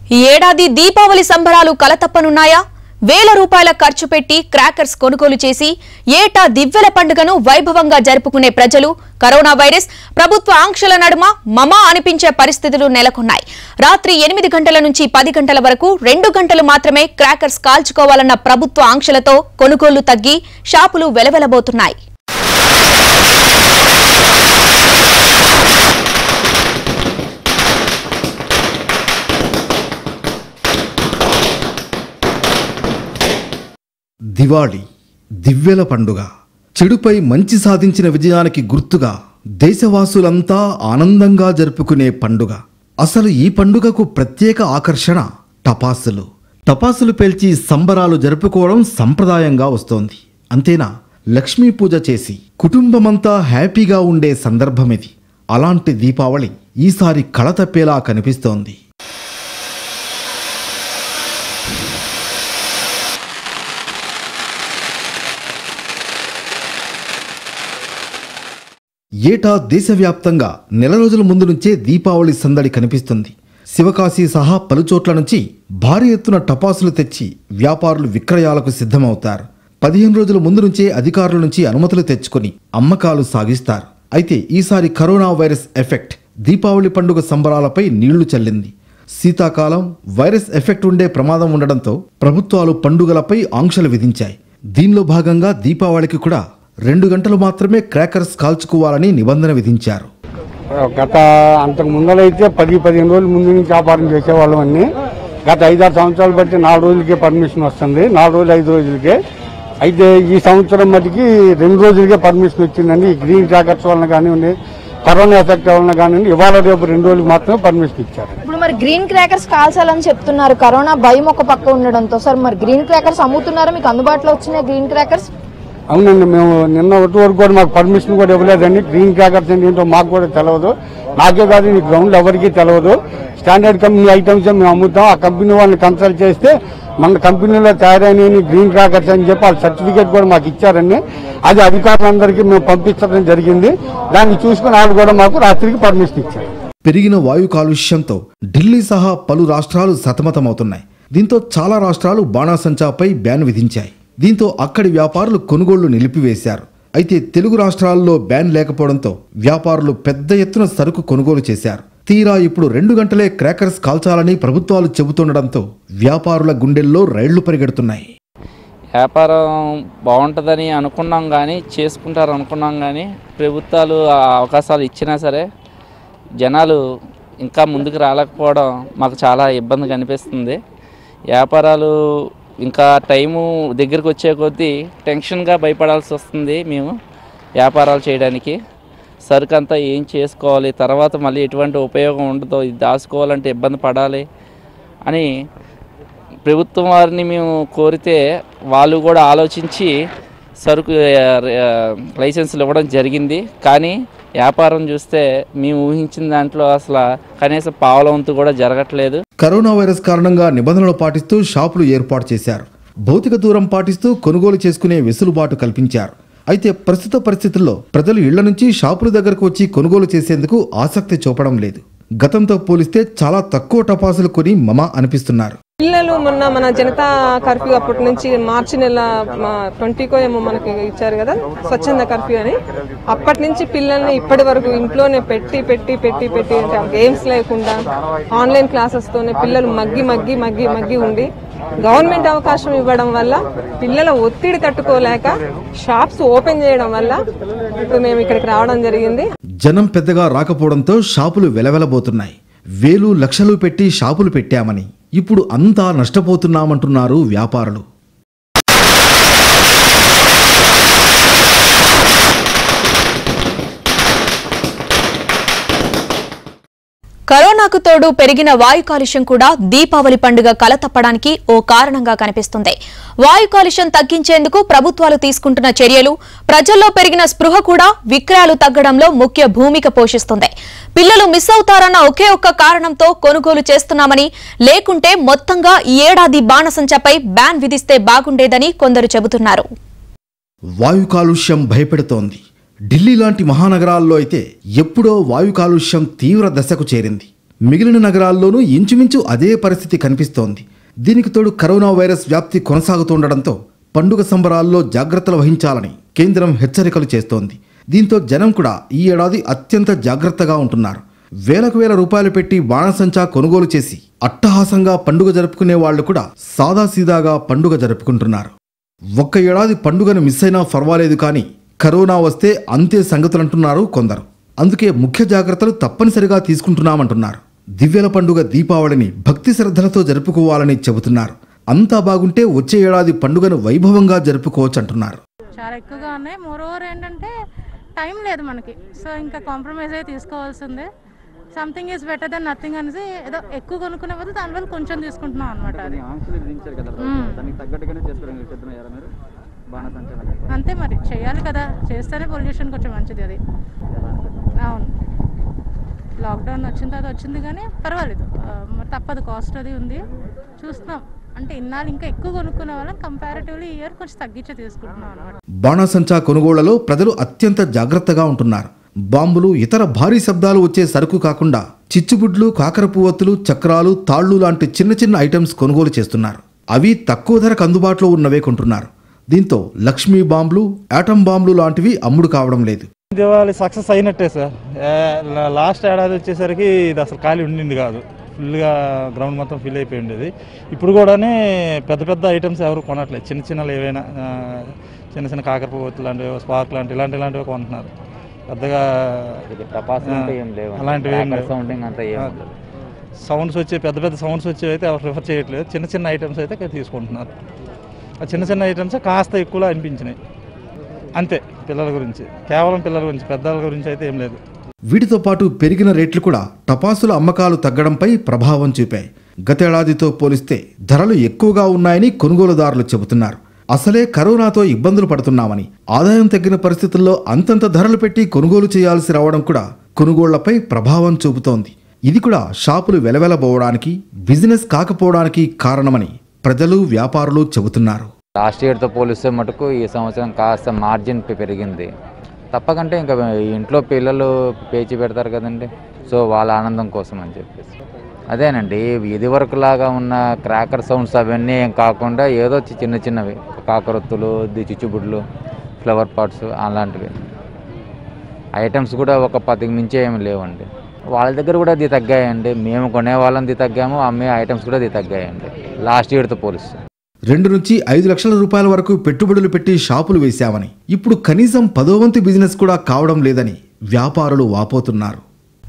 ఈ ఏడాది దీపావళి సంబరాలు కలతప్పనున్నాయా వేల రూపాయల ఖర్చు పెట్టి క్రాకర్స్ కొనుగోలు చేసి ఏటా దివ్వెల పండుగను వైభవంగా జరుపుకునే ప్రజలు కరోనా వైరస్ ప్రభుత్వ ఆంక్షల నడుమ మమా అనిపించే పరిస్థితులు నెలకొన్నాయి రాత్రి ఎనిమిది గంటల నుంచి పది గంటల వరకు రెండు గంటలు మాత్రమే క్రాకర్స్ కాల్చుకోవాలన్న ప్రభుత్వ ఆంక్షలతో కొనుగోళ్లు తగ్గి షాపులు వెలవెలబోతున్నాయి దివాళి దివ్యల పండుగ చెడుపై మంచి సాధించిన విజయానికి గుర్తుగా దేశవాసులంతా ఆనందంగా జరుపుకునే పండుగ అసలు ఈ పండుగకు ప్రత్యేక ఆకర్షణ టపాసులు టపాసులు పేల్చి సంబరాలు జరుపుకోవడం సంప్రదాయంగా వస్తోంది అంతేనా లక్ష్మీ పూజ చేసి కుటుంబమంతా హ్యాపీగా ఉండే సందర్భం ఇది అలాంటి దీపావళి ఈసారి కళతప్పేలా కనిపిస్తోంది ఏటా దేశవ్యాప్తంగా నెల రోజుల ముందు నుంచే దీపావళి సందడి కనిపిస్తుంది శివకాశి సహా పలుచోట్ల నుంచి భారీ ఎత్తున టపాసులు తెచ్చి వ్యాపారులు విక్రయాలకు సిద్ధమవుతారు పదిహేను రోజుల ముందు నుంచే అధికారుల నుంచి అనుమతులు తెచ్చుకొని అమ్మకాలు సాగిస్తారు అయితే ఈసారి కరోనా వైరస్ ఎఫెక్ట్ దీపావళి పండుగ సంబరాలపై నీళ్లు చల్లింది శీతాకాలం వైరస్ ఎఫెక్ట్ ఉండే ప్రమాదం ఉండడంతో ప్రభుత్వాలు పండుగలపై ఆంక్షలు విధించాయి దీనిలో భాగంగా దీపావళికి కూడా రెండు గంటలు మాత్రమే క్రాకర్స్ కాల్చుకోవాలని నిబంధన విధించారు గత అంతకు ముందలైతే పది పదిహేను రోజుల ముందు నుంచి వ్యాపారం చేసేవాళ్ళం అన్ని గత ఐదారు సంవత్సరాలు బట్టి నాలుగు రోజులకే పర్మిషన్ వస్తుంది నాలుగు రోజులు ఐదు రోజులకే అయితే ఈ సంవత్సరం మటుకి రెండు రోజులకే పర్మిషన్ వచ్చిందండి ఈ గ్రీన్ జాకెట్స్ వలన కానివ్వండి కరోనా ఎఫెక్ట్ వలన కానివ్వండి ఇవాళ రేపు రెండు రోజులు మాత్రమే పర్మిషన్ ఇచ్చారు ఇప్పుడు మరి గ్రీన్ క్రాకర్స్ కాల్చాలని చెప్తున్నారు కరోనా భయం ఒక పక్క ఉండడంతో సార్ మరి గ్రీన్ క్రాకర్స్ అమ్ముతున్నారా మీకు అందుబాటులో వచ్చినాయి గ్రీన్ క్రాకర్స్ అవునండి మేము నిన్న ఒకటి వరకు కూడా మాకు పర్మిషన్ కూడా ఇవ్వలేదండి గ్రీన్ క్రాకర్స్ అంటే ఏంటో మాకు కూడా తెలియదు నాకే కాదు ఈ గ్రౌండ్ ఎవరికీ తెలియదు స్టాండర్డ్ కంపెనీ ఐటమ్స్ మేము అమ్ముతాం ఆ కంపెనీ వాళ్ళని కన్సల్ట్ చేస్తే మన కంపెనీలో తయారైన గ్రీన్ క్రాకర్స్ అని చెప్పి వాళ్ళ సర్టిఫికేట్ కూడా మాకు ఇచ్చారండి అది అధికారులందరికీ మేము పంపించడం జరిగింది దాన్ని చూసుకుని వాళ్ళు కూడా మాకు రాత్రికి పర్మిషన్ ఇచ్చారు పెరిగిన వాయు కాలుష్యంతో ఢిల్లీ సహా పలు రాష్ట్రాలు సతమతమవుతున్నాయి దీంతో చాలా రాష్ట్రాలు బాణాసంచాపై బ్యాన్ విధించాయి దీంతో అక్కడి వ్యాపారులు కొనుగోళ్లు నిలిపివేశారు అయితే తెలుగు రాష్ట్రాల్లో బ్యాన్ లేకపోవడంతో వ్యాపారులు పెద్ద ఎత్తున సరుకు కొనుగోలు చేశారు తీరా ఇప్పుడు రెండు గంటలే క్రాకర్స్ కాల్చాలని ప్రభుత్వాలు చెబుతుండడంతో వ్యాపారుల గుండెల్లో రైళ్లు పరిగెడుతున్నాయి వ్యాపారం బాగుంటుందని అనుకున్నాం కానీ చేసుకుంటారు అనుకున్నాం కానీ ప్రభుత్వాలు ఆ అవకాశాలు ఇచ్చినా సరే జనాలు ఇంకా ముందుకు రాలేకపోవడం మాకు చాలా ఇబ్బంది కనిపిస్తుంది వ్యాపారాలు ఇంకా టైము దగ్గరికి వచ్చే కొద్దీ టెన్షన్గా భయపడాల్సి వస్తుంది మేము వ్యాపారాలు చేయడానికి సరుకు అంతా ఏం చేసుకోవాలి తర్వాత మళ్ళీ ఎటువంటి ఉపయోగం ఉండదో ఇది దాచుకోవాలంటే ఇబ్బంది పడాలి అని ప్రభుత్వం వారిని మేము కోరితే వాళ్ళు కూడా ఆలోచించి సరుకు ఆ, ఆ, లైసెన్సులు ఇవ్వడం జరిగింది కానీ వ్యాపారం చూస్తే మేము ఊహించిన దాంట్లో అసలు కనీసం పావలవంతు కూడా జరగట్లేదు కరోనా వైరస్ కారణంగా నిబంధనలు పాటిస్తూ షాపులు ఏర్పాటు చేశారు భౌతిక దూరం పాటిస్తూ కొనుగోలు చేసుకునే వెసులుబాటు కల్పించారు అయితే ప్రస్తుత పరిస్థితుల్లో ప్రజలు ఇళ్ల నుంచి షాపుల దగ్గరకు వచ్చి కొనుగోలు చేసేందుకు ఆసక్తి చూపడం లేదు గతంతో పోలిస్తే చాలా తక్కువ టపాసులు కొని మమ అనిపిస్తున్నారు పిల్లలు మొన్న మన జనతా కర్ఫ్యూ అప్పటి నుంచి మార్చి నెల ట్వంటీకో ఏమో మనకి ఇచ్చారు కదా స్వచ్ఛంద కర్ఫ్యూ అని అప్పటి నుంచి పిల్లల్ని ఇప్పటి వరకు ఇంట్లోనే పెట్టి పెట్టి పెట్టి పెట్టి అంటే గేమ్స్ లేకుండా ఆన్లైన్ క్లాసెస్ తోనే పిల్లలు మగ్గి మగ్గి మగ్గి మగ్గి ఉండి గవర్నమెంట్ అవకాశం ఇవ్వడం వల్ల పిల్లల ఒత్తిడి తట్టుకోలేక షాప్స్ ఓపెన్ చేయడం వల్ల ఇప్పుడు మేము ఇక్కడికి రావడం జరిగింది జనం పెద్దగా రాకపోవడంతో షాపులు వెలవెలబోతున్నాయి వేలు లక్షలు పెట్టి షాపులు పెట్టామని ఇప్పుడు అంతా నష్టపోతున్నామంటున్నారు వ్యాపారులు కరోనాకు తోడు పెరిగిన వాయు కాలుష్యం కూడా దీపావళి పండుగ కలతప్పడానికి ఓ కారణంగా కనిపిస్తుంది వాయు కాలుష్యం తగ్గించేందుకు ప్రభుత్వాలు తీసుకుంటున్న చర్యలు ప్రజల్లో పెరిగిన స్పృహ కూడా విక్రయాలు తగ్గడంలో ముఖ్య భూమిక పోషిస్తుంది పిల్లలు మిస్ అవుతారన్న ఒకే ఒక్క కారణంతో కొనుగోలు చేస్తున్నామని లేకుంటే మొత్తంగా ఈ ఏడాది బాణసంచపై బ్యాన్ విధిస్తే బాగుండేదని కొందరు చెబుతున్నారు వాయు కాలుష్యం భయపెడుతోంది ఢిల్లీ లాంటి మహానగరాల్లో అయితే ఎప్పుడో వాయు కాలుష్యం తీవ్ర దశకు చేరింది మిగిలిన నగరాల్లోనూ ఇంచుమించు అదే పరిస్థితి కనిపిస్తోంది దీనికి తోడు కరోనా వైరస్ వ్యాప్తి కొనసాగుతుండటంతో పండుగ సంబరాల్లో జాగ్రత్తలు వహించాలని కేంద్రం హెచ్చరికలు చేస్తోంది దీంతో జనం కూడా ఈ ఏడాది అత్యంత జాగ్రత్తగా ఉంటున్నారు వేలకు వేల రూపాయలు పెట్టి బాణసంచా కొనుగోలు చేసి అట్టహాసంగా పండుగ జరుపుకునే వాళ్ళు కూడా సాదాసీదాగా పండుగ జరుపుకుంటున్నారు ఒక్క ఏడాది పండుగను మిస్ అయినా పర్వాలేదు కానీ కరోనా వస్తే అంతే సంగతులంటున్నారు కొందరు అందుకే ముఖ్య జాగ్రత్తలు తప్పనిసరిగా తీసుకుంటున్నామంటున్నారు దివ్యల పండుగ దీపావళిని భక్తి శ్రద్ధలతో జరుపుకోవాలని చెబుతున్నారు అంతా బాగుంటే వచ్చే ఏడాది పండుగను వైభవంగా జరుపుకోవచ్చు అంటున్నారు చాలా ఎక్కువగా ఉన్నాయి మోర్ ఓవర్ ఏంటంటే టైం లేదు మనకి సో ఇంకా కాంప్రమైజ్ అయ్యి తీసుకోవాల్సిందే something is better than nothing అనేసి ఏదో ఎక్కువ కొనుక్కునే బదులు దానివల్ల కొంచెం తీసుకుంటున్నాం అనమాట అది ఆంక్షలు విధించారు కదా మ్మ్. దానికి తగ్గట్టుగానే చేసుకోవడానికి సిద్ధమయ్యారా మీరు బాణసంచా అంతే మరి చేయాలి కదా చేస్తేనే పొల్యూషన్ కొంచెం మంచిది అది అవును లాక్డౌన్ వచ్చిన తర్వాత వచ్చింది కానీ పర్వాలేదు ఆ, మరి తప్పదు కాస్ట్ అది ఉంది చూస్తున్నాం అంటే ఇన్నాళ్ళు ఇంకా ఎక్కువ కొనుక్కునే వాళ్ళం కంపారిటివ్లీ ఇయర్ కొంచెం తగ్గించే తీసుకుంటున్నాం అనమాట బాణాసంచా కొనుగోళ్లలో ప్రజలు అత్యంత జాగ్రత్తగా ఉంటున్నారు బాంబులు ఇతర భారీ శబ్దాలు వచ్చే సరుకు కాకుండా చిచ్చుబుడ్లు కాకరపువ్వొత్తులు చక్రాలు తాళ్లు లాంటి చిన్న చిన్న ఐటమ్స్ కొనుగోలు చేస్తున్నారు అవి తక్కువ ధరకు అందుబాటులో ఉన్నవే కొంటున్నారు దీంతో లక్ష్మీ బాంబులు యాటం బాంబులు లాంటివి అమ్ముడు కావడం లేదు దివాళి సక్సెస్ అయినట్టే సార్ ఏ, లా- లాస్ట్ ఏడాది వచ్చేసరికి ఇది అసలు ఖాళీ ఉండింది కాదు ఫుల్గా గ్రౌండ్ మొత్తం ఫిల్ అయిపోయి ఉండేది ఇప్పుడు కూడానే పెద్ద పెద్ద ఐటమ్స్ ఎవరు కొనట్లేదు చిన్న చిన్నలు ఏవైనా ఆ, చిన్న చిన్న కాకరపువ్వొత్తు లాంటివి స్పార్క్ లాంటివి ఇలాంటి ఇలాంటివి కొంటున్నారు పెద్దగా టపాసులు అంటే ఏం లేవు అలాంటివి ఏం లేవు. సౌండింగ్ అంతా ఏం ఆ, ఉండదు. సౌండ్స్ వచ్చే పెద్ద పెద్ద సౌండ్స్ వచ్చేవి అయితే ఎవరు రిఫర్ చేయట్లేదు చిన్న చిన్న ఐటమ్స్ అయితే తీసుకుంటున్నారు ఆ చిన్న చిన్న ఐటమ్స్ కాస్త ఎక్కువలో అనిపించినాయి అంతే పిల్లల గురించి కేవలం పిల్లల గురించి పెద్దల గురించి అయితే ఏం లేదు వీటితో పాటు పెరిగిన రేట్లు కూడా టపాసుల అమ్మకాలు తగ్గడంపై ప్రభావం చూపాయి గతేడాదితో పోలిస్తే ధరలు ఎక్కువగా ఉన్నాయని కొనుగోలుదారులు చెబుతున్నారు అసలే కరోనాతో ఇబ్బందులు పడుతున్నామని ఆదాయం తగ్గిన పరిస్థితుల్లో అంతంత ధరలు పెట్టి కొనుగోలు చేయాల్సి రావడం కూడా కొనుగోళ్లపై ప్రభావం చూపుతోంది ఇది కూడా షాపులు వెలవెలబోవడానికి బిజినెస్ కాకపోవడానికి కారణమని ప్రజలు వ్యాపారులు చెబుతున్నారు లాస్ట్ ఇయర్తో పోలిస్తే మటుకు ఈ సంవత్సరం కాస్త మార్జిన్ పె- పెరిగింది తప్పకంటే ఇంకా ఇంట్లో పిల్లలు పేచి పెడతారు కదండి సో వాళ్ళ ఆనందం కోసం అని చెప్పేసి అదేనండి ఇది వరకు లాగా ఉన్న క్రాకర్ సౌండ్స్ అవన్నీ ఏం కాకుండా ఏదో చి- చిన్న చిన్నవి కాకరొత్తులు ది చిచ్చుబుడ్లు ఫ్లవర్ పాట్స్ అలాంటివి ఐటమ్స్ కూడా ఒక పదికి మించి ఏమి లేవండి వాళ్ళ దగ్గర కూడా అది తగ్గాయండి మేము కొనే వాళ్ళని తగ్గాము అమ్మే ఐటమ్స్ కూడా అది తగ్గాయండి లాస్ట్ ఇయర్తో పోలిస్తే రెండు నుంచి ఐదు లక్షల రూపాయల వరకు పెట్టుబడులు పెట్టి షాపులు వేశామని ఇప్పుడు కనీసం పదోవంతు బిజినెస్ కూడా కావడం లేదని వ్యాపారులు వాపోతున్నారు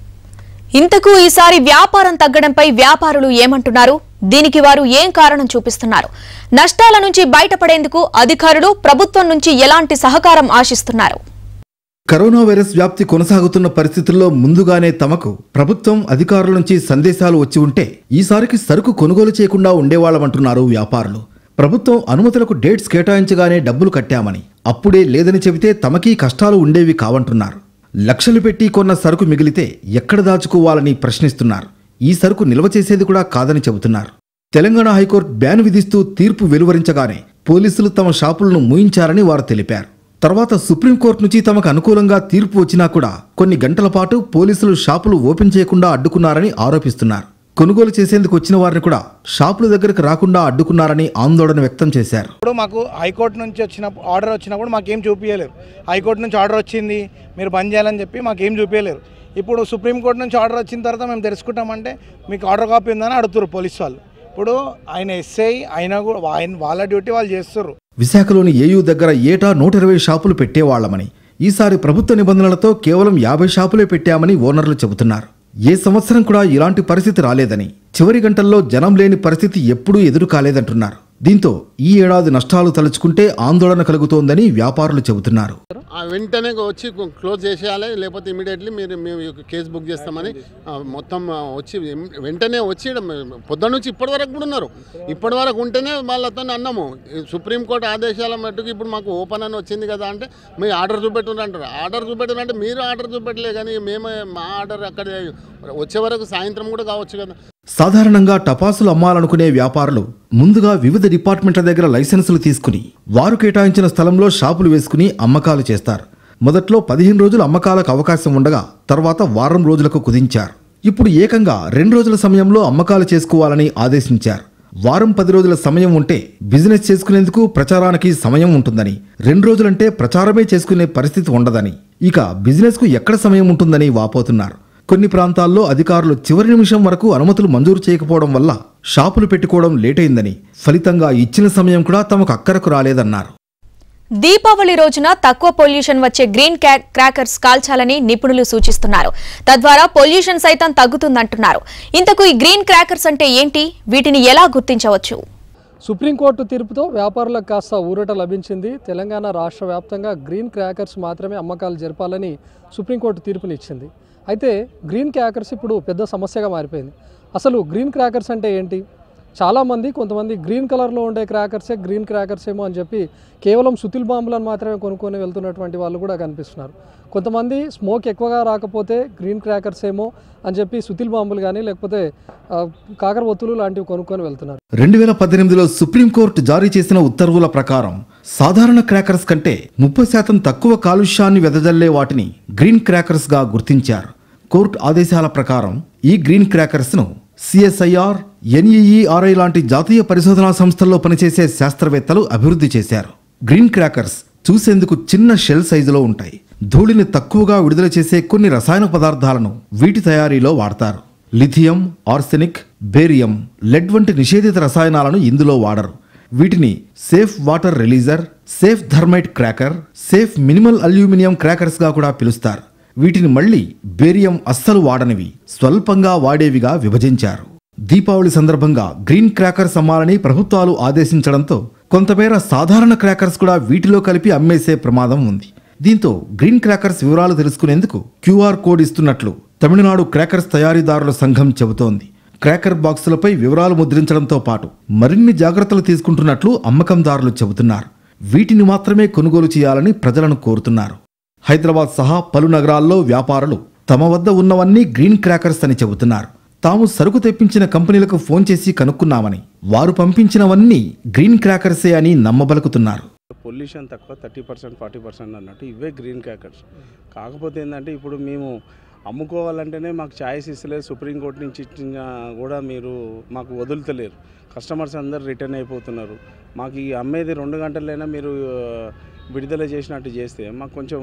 ఇంతకు ఈసారి వ్యాపారం తగ్గడంపై వ్యాపారులు ఏమంటున్నారు దీనికి వారు ఏం కారణం చూపిస్తున్నారు నష్టాల నుంచి బయటపడేందుకు అధికారులు ప్రభుత్వం నుంచి ఎలాంటి సహకారం ఆశిస్తున్నారు కరోనా వైరస్ వ్యాప్తి కొనసాగుతున్న పరిస్థితుల్లో ముందుగానే తమకు ప్రభుత్వం అధికారుల నుంచి సందేశాలు వచ్చి ఉంటే ఈసారికి సరుకు కొనుగోలు చేయకుండా ఉండేవాళ్ళమంటున్నారు వ్యాపారులు ప్రభుత్వం అనుమతులకు డేట్స్ కేటాయించగానే డబ్బులు కట్టామని అప్పుడే లేదని చెబితే తమకీ కష్టాలు ఉండేవి కావంటున్నారు లక్షలు పెట్టి కొన్న సరుకు మిగిలితే ఎక్కడ దాచుకోవాలని ప్రశ్నిస్తున్నారు ఈ సరుకు నిల్వ చేసేది కూడా కాదని చెబుతున్నారు తెలంగాణ హైకోర్టు బ్యాన్ విధిస్తూ తీర్పు వెలువరించగానే పోలీసులు తమ షాపులను మూయించారని వారు తెలిపారు తర్వాత సుప్రీంకోర్టు నుంచి తమకు అనుకూలంగా తీర్పు వచ్చినా కూడా కొన్ని గంటల పాటు పోలీసులు షాపులు ఓపెన్ చేయకుండా అడ్డుకున్నారని ఆరోపిస్తున్నారు కొనుగోలు చేసేందుకు వచ్చిన వారిని కూడా షాపుల దగ్గరకు రాకుండా అడ్డుకున్నారని ఆందోళన వ్యక్తం చేశారు ఇప్పుడు మాకు హైకోర్టు నుంచి వచ్చిన ఆర్డర్ వచ్చినప్పుడు మాకేం చూపించలేరు హైకోర్టు నుంచి ఆర్డర్ వచ్చింది మీరు బంద్ చేయాలని చెప్పి మాకేం చూపించలేరు ఇప్పుడు సుప్రీంకోర్టు నుంచి ఆర్డర్ వచ్చిన తర్వాత మేము తెలుసుకుంటామంటే మీకు ఆర్డర్ కాపీ ఉందని అడుగుతారు పోలీస్ వాళ్ళు ఇప్పుడు ఆయన ఎస్ఐ అయినా కూడా ఆయన వాళ్ళ డ్యూటీ వాళ్ళు చేస్తారు విశాఖలోని ఏయూ దగ్గర ఏటా నూట ఇరవై షాపులు పెట్టేవాళ్లమని ఈసారి ప్రభుత్వ నిబంధనలతో కేవలం యాభై షాపులే పెట్టామని ఓనర్లు చెబుతున్నారు ఏ సంవత్సరం కూడా ఇలాంటి పరిస్థితి రాలేదని చివరి గంటల్లో జనం లేని పరిస్థితి ఎప్పుడూ ఎదురు కాలేదంటున్నారు దీంతో ఈ ఏడాది నష్టాలు తలుచుకుంటే ఆందోళన కలుగుతోందని వ్యాపారులు చెబుతున్నారు ఆ వెంటనే వచ్చి క్లోజ్ చేసేయాలి లేకపోతే ఇమీడియట్లీ మీరు మేము ఈ కేసు బుక్ చేస్తామని ఆ, మొత్తం ఆ, వచ్చి ఎం- వెంటనే వచ్చి ఈడ మ- పొద్దున్న నుంచి ఇప్పటి వరకు కూడా ఉన్నారు ఇప్పటి వరకు ఉంటేనే వాళ్ళతో అన్నాము ఈ సుప్రీంకోర్టు ఆదేశాల మట్టుకు ఇప్పుడు మాకు ఓపెన్ అని వచ్చింది కదా అంటే మీ ఆర్డర్ చూపెట్టున్నారు అంటారు ఆర్డర్ చూపెట్టారు అంటే మీరు ఆర్డర్ చూపెట్టలే కానీ మేము మా ఆర్డర్ అక్కడ వచ్చే వరకు సాయంత్రం కూడా కావచ్చు కదా సాధారణంగా టపాసులు అమ్మాలనుకునే వ్యాపారులు ముందుగా వివిధ డిపార్ట్మెంట్ల దగ్గర లైసెన్సులు తీసుకుని వారు కేటాయించిన స్థలంలో షాపులు వేసుకుని అమ్మకాలు చేస్తారు మొదట్లో పదిహేను రోజులు అమ్మకాలకు అవకాశం ఉండగా తర్వాత వారం రోజులకు కుదించారు ఇప్పుడు ఏకంగా రెండు రోజుల సమయంలో అమ్మకాలు చేసుకోవాలని ఆదేశించారు వారం పది రోజుల సమయం ఉంటే బిజినెస్ చేసుకునేందుకు ప్రచారానికి సమయం ఉంటుందని రెండు రోజులంటే ప్రచారమే చేసుకునే పరిస్థితి ఉండదని ఇక బిజినెస్కు ఎక్కడ సమయం ఉంటుందని వాపోతున్నారు కొన్ని ప్రాంతాల్లో అధికారులు చివరి నిమిషం వరకు అనుమతులు మంజూరు చేయకపోవడం వల్ల షాపులు పెట్టుకోవడం లేటైందని ఫలితంగా ఇచ్చిన సమయం కూడా తమకు అక్కరకు రాలేదన్నారు దీపావళి రోజున తక్కువ పొల్యూషన్ వచ్చే గ్రీన్ క్రా- క్రాకర్స్ కాల్చాలని నిపుణులు సూచిస్తున్నారు తద్వారా పొల్యూషన్ సైతం తగ్గుతుందంటున్నారు ఇంతకు ఈ గ్రీన్ క్రాకర్స్ అంటే ఏంటి వీటిని ఎలా గుర్తించవచ్చు సుప్రీంకోర్టు తీర్పుతో వ్యాపారులకు కాస్త ఊరట లభించింది తెలంగాణ రాష్ట్ర వ్యాప్తంగా గ్రీన్ క్రాకర్స్ మాత్రమే అమ్మకాలు జరపాలని సుప్రీంకోర్టు తీర్పునిచ్చింది అయితే గ్రీన్ క్రాకర్స్ ఇప్పుడు పెద్ద సమస్యగా మారిపోయింది అసలు గ్రీన్ క్రాకర్స్ అంటే ఏంటి చాలామంది కొంతమంది గ్రీన్ కలర్లో ఉండే క్రాకర్సే గ్రీన్ క్రాకర్స్ ఏమో అని చెప్పి కేవలం సుతిల్ బాంబులను మాత్రమే కొనుక్కొని వెళ్తున్నటువంటి వాళ్ళు కూడా కనిపిస్తున్నారు కొంతమంది స్మోక్ ఎక్కువగా రాకపోతే గ్రీన్ క్రాకర్స్ ఏమో అని చెప్పి సుతిల్ బాంబులు కానీ లేకపోతే ఆ, కాకర ఒత్తులు లాంటివి కొనుక్కొని వెళ్తున్నారు రెండు వేల పద్దెనిమిదిలో సుప్రీంకోర్టు జారీ చేసిన ఉత్తర్వుల ప్రకారం సాధారణ క్రాకర్స్ కంటే ముప్పై శాతం తక్కువ కాలుష్యాన్ని వెదజల్లే వాటిని గ్రీన్ క్రాకర్స్ గా గుర్తించారు కోర్టు ఆదేశాల ప్రకారం ఈ గ్రీన్ క్రాకర్స్ ను సిఎస్ఐఆర్ ఎన్ఈఈఆర్ఐ లాంటి జాతీయ పరిశోధనా సంస్థల్లో పనిచేసే శాస్త్రవేత్తలు అభివృద్ధి చేశారు గ్రీన్ క్రాకర్స్ చూసేందుకు చిన్న షెల్ సైజులో ఉంటాయి ధూళిని తక్కువగా విడుదల చేసే కొన్ని రసాయన పదార్థాలను వీటి తయారీలో వాడతారు లిథియం ఆర్సెనిక్ బేరియం లెడ్ వంటి నిషేధిత రసాయనాలను ఇందులో వాడరు వీటిని safe water releaser safe thermite cracker safe minimal aluminium crackers గా కూడా పిలుస్తారు వీటిని మళ్ళీ బేరియం అస్సలు వాడనివి స్వల్పంగా వాడేవిగా విభజించారు దీపావళి సందర్భంగా గ్రీన్ క్రాకర్స్ అమ్మాలని ప్రభుత్వాలు ఆదేశించడంతో కొంతమేర సాధారణ క్రాకర్స్ కూడా వీటిలో కలిపి అమ్మేసే ప్రమాదం ఉంది దీంతో గ్రీన్ క్రాకర్స్ వివరాలు తెలుసుకునేందుకు క్యూఆర్ కోడ్ ఇస్తున్నట్లు తమిళనాడు క్రాకర్స్ తయారీదారుల సంఘం చెబుతోంది క్రాకర్ బాక్సులపై వివరాలు ముద్రించడంతో పాటు మరిన్ని జాగ్రత్తలు తీసుకుంటున్నట్లు అమ్మకందారులు చెబుతున్నారు వీటిని మాత్రమే కొనుగోలు చేయాలని ప్రజలను కోరుతున్నారు హైదరాబాద్ సహా పలు నగరాల్లో వ్యాపారులు తమ వద్ద ఉన్నవన్నీ గ్రీన్ క్రాకర్స్ అని చెబుతున్నారు తాము సరుకు తెప్పించిన కంపెనీలకు ఫోన్ చేసి కనుక్కున్నామని వారు పంపించినవన్నీ గ్రీన్ క్రాకర్సే అని నమ్మబలుకుతున్నారు పొల్యూషన్ తక్కువ థర్టీ పర్సెంట్ ఫార్టీ పర్సెంట్ అన్నట్టు ఇవే గ్రీన్ క్రాకర్స్ కాకపోతే ఏంటంటే ఇప్పుడు మేము అమ్ముకోవాలంటేనే మాకు ఛాయిస్ ఇస్తలేదు సుప్రీంకోర్టు నుంచి ఇచ్చిన కూడా మీరు మాకు వదులుతలేరు కస్టమర్స్ అందరు రిటర్న్ అయిపోతున్నారు మాకు ఈ అమ్మేది రెండు గంటలైనా మీరు ఆ, విడుదల చేసినట్టు చేస్తే మాకు కొంచెం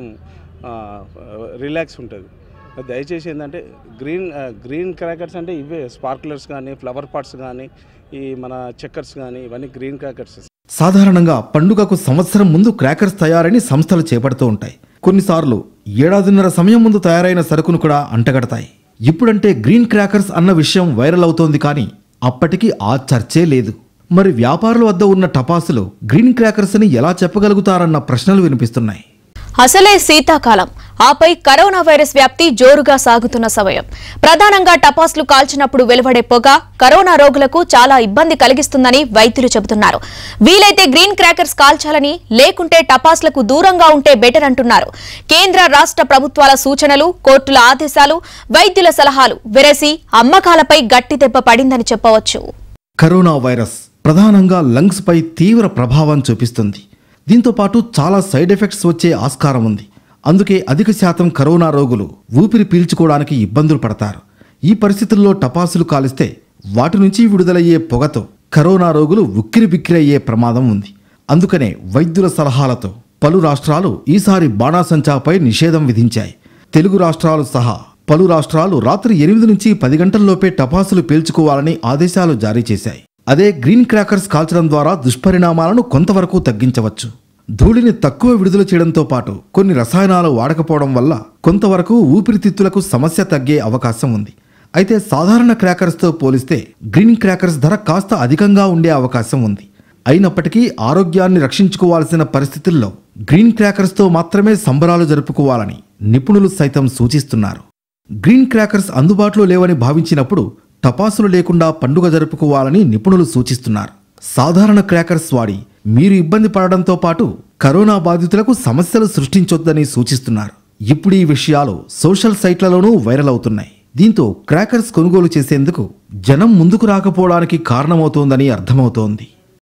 రిలాక్స్ ఉంటుంది దయచేసి ఏంటంటే గ్రీన్ ఆ, గ్రీన్ క్రాకర్స్ అంటే ఇవే స్పార్క్లర్స్ కానీ ఫ్లవర్ పాట్స్ కానీ ఈ మన చక్కర్స్ కానీ ఇవన్నీ గ్రీన్ క్రాకర్స్ సాధారణంగా పండుగకు సంవత్సరం ముందు క్రాకర్స్ తయారని సంస్థలు చేపడుతూ ఉంటాయి కొన్నిసార్లు ఏడాదిన్నర సమయం ముందు తయారైన సరుకును కూడా అంటగడతాయి ఇప్పుడంటే గ్రీన్ క్రాకర్స్ అన్న విషయం వైరల్ అవుతోంది కానీ అప్పటికి ఆ చర్చే లేదు మరి వ్యాపారుల వద్ద ఉన్న టపాసులు గ్రీన్ క్రాకర్స్ అని ఎలా చెప్పగలుగుతారన్న ప్రశ్నలు వినిపిస్తున్నాయి అసలే శీతాకాలం ఆపై కరోనా వైరస్ వ్యాప్తి జోరుగా సాగుతున్న సమయం ప్రధానంగా టపాస్లు కాల్చినప్పుడు వెలువడే పొగ కరోనా రోగులకు చాలా ఇబ్బంది కలిగిస్తుందని వైద్యులు చెబుతున్నారు వీలైతే గ్రీన్ క్రాకర్స్ కాల్చాలని లేకుంటే టపాస్లకు దూరంగా ఉంటే బెటర్ అంటున్నారు కేంద్ర రాష్ట్ర ప్రభుత్వాల సూచనలు కోర్టుల ఆదేశాలు వైద్యుల సలహాలు వెరసి అమ్మకాలపై గట్టి దెబ్బ పడిందని చెప్పవచ్చు కరోనా వైరస్ ప్రధానంగా లంగ్స్ పై తీవ్ర ప్రభావం చూపిస్తుంది దీంతో పాటు చాలా సైడ్ ఎఫెక్ట్స్ వచ్చే ఆస్కారం ఉంది అందుకే అధిక శాతం కరోనా రోగులు ఊపిరి పీల్చుకోవడానికి ఇబ్బందులు పడతారు ఈ పరిస్థితుల్లో టపాసులు కాలిస్తే వాటి నుంచి విడుదలయ్యే పొగతో కరోనా రోగులు ఉక్కిరి బిక్కిరి అయ్యే ప్రమాదం ఉంది అందుకనే వైద్యుల సలహాలతో పలు రాష్ట్రాలు ఈసారి బాణాసంచాపై నిషేధం విధించాయి తెలుగు రాష్ట్రాలు సహా పలు రాష్ట్రాలు రాత్రి ఎనిమిది నుంచి పది గంటల్లోపే టపాసులు పేల్చుకోవాలని ఆదేశాలు జారీ చేశాయి అదే గ్రీన్ క్రాకర్స్ కాల్చడం ద్వారా దుష్పరిణామాలను కొంతవరకు తగ్గించవచ్చు ధూళిని తక్కువ విడుదల చేయడంతో పాటు కొన్ని రసాయనాలు వాడకపోవడం వల్ల కొంతవరకు ఊపిరితిత్తులకు సమస్య తగ్గే అవకాశం ఉంది అయితే సాధారణ క్రాకర్స్తో పోలిస్తే గ్రీన్ క్రాకర్స్ ధర కాస్త అధికంగా ఉండే అవకాశం ఉంది అయినప్పటికీ ఆరోగ్యాన్ని రక్షించుకోవాల్సిన పరిస్థితుల్లో గ్రీన్ క్రాకర్స్తో మాత్రమే సంబరాలు జరుపుకోవాలని నిపుణులు సైతం సూచిస్తున్నారు గ్రీన్ క్రాకర్స్ అందుబాటులో లేవని భావించినప్పుడు టపాసులు లేకుండా పండుగ జరుపుకోవాలని నిపుణులు సూచిస్తున్నారు సాధారణ క్రాకర్స్ వాడి మీరు ఇబ్బంది పడడంతో పాటు కరోనా బాధితులకు సమస్యలు సృష్టించొద్దని సూచిస్తున్నారు ఇప్పుడు ఈ విషయాలు సోషల్ సైట్లలోనూ వైరల్ అవుతున్నాయి దీంతో క్రాకర్స్ కొనుగోలు చేసేందుకు జనం ముందుకు రాకపోవడానికి కారణమవుతోందని అర్థమవుతోంది